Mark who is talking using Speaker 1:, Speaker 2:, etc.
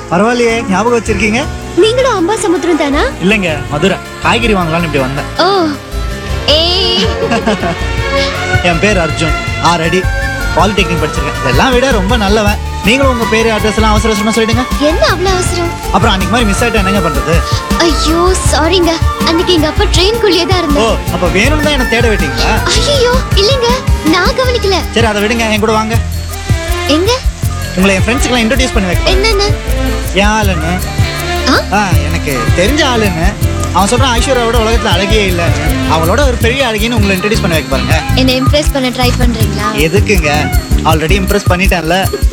Speaker 1: பரவாயில்லையே ஞாபகம் வச்சிருக்கீங்க
Speaker 2: நீங்களும் அம்பா சமுத்திரம் தானா
Speaker 1: இல்லைங்க மதுரை காய்கறி வாங்கலாம்னு இப்படி வந்தேன்
Speaker 2: ஓ ஏய்
Speaker 1: என் பேர் அர்ஜுன் ஆறு அடி பாலிடெக்னிக் படிச்சிருக்கேன் இதெல்லாம் விட ரொம்ப நல்லவன் நீங்களும் உங்க பேரு அட்ரஸ் எல்லாம் அவசர அவசரமா சொல்லிடுங்க
Speaker 2: என்ன அவ்வளவு அவசரம்
Speaker 1: அப்புறம் அன்னைக்கு மாதிரி மிஸ் ஆயிட்டா என்னங்க பண்றது
Speaker 2: ஐயோ சாரிங்க அன்னைக்கு எங்க அப்பா ட்ரெயின்குள்ளேயே தான்
Speaker 1: ஓ
Speaker 2: இருந்தார்
Speaker 1: அப்ப வேணும்னு தான் என்ன தேட விட்டீங்களா
Speaker 2: ஐயோ இல்லைங்க நான் கவனிக்கல
Speaker 1: சரி அதை விடுங்க என் கூட வாங்க
Speaker 2: எங்க
Speaker 1: உங்களை என் ஃப்ரெண்ட்ஸ்க்கெல்லாம் இன்ட்ரடியூஸ் பண்ணி வைக்க
Speaker 2: என்னன்னு
Speaker 1: என் ஆளுன்னு
Speaker 2: ஆ?
Speaker 1: ஆ எனக்கு தெரிஞ்ச ஆளுன்னு அவன் சொல்றான் ஐஸ்வர்யாவோட உலகத்துல அழகே இல்லைன்னு அவளோட ஒரு பெரிய அழகின்னு உங்களை இன்ட்ரடியூஸ் பண்ணி வைக்க பாருங்க
Speaker 2: என்ன இம்ப்ரெஸ் பண்ண ட்ரை பண்றீங்களா
Speaker 1: எதுக்குங்க ஆல்ரெடி இம்ப்ரெஸ் பண்ணிட்டேன்ல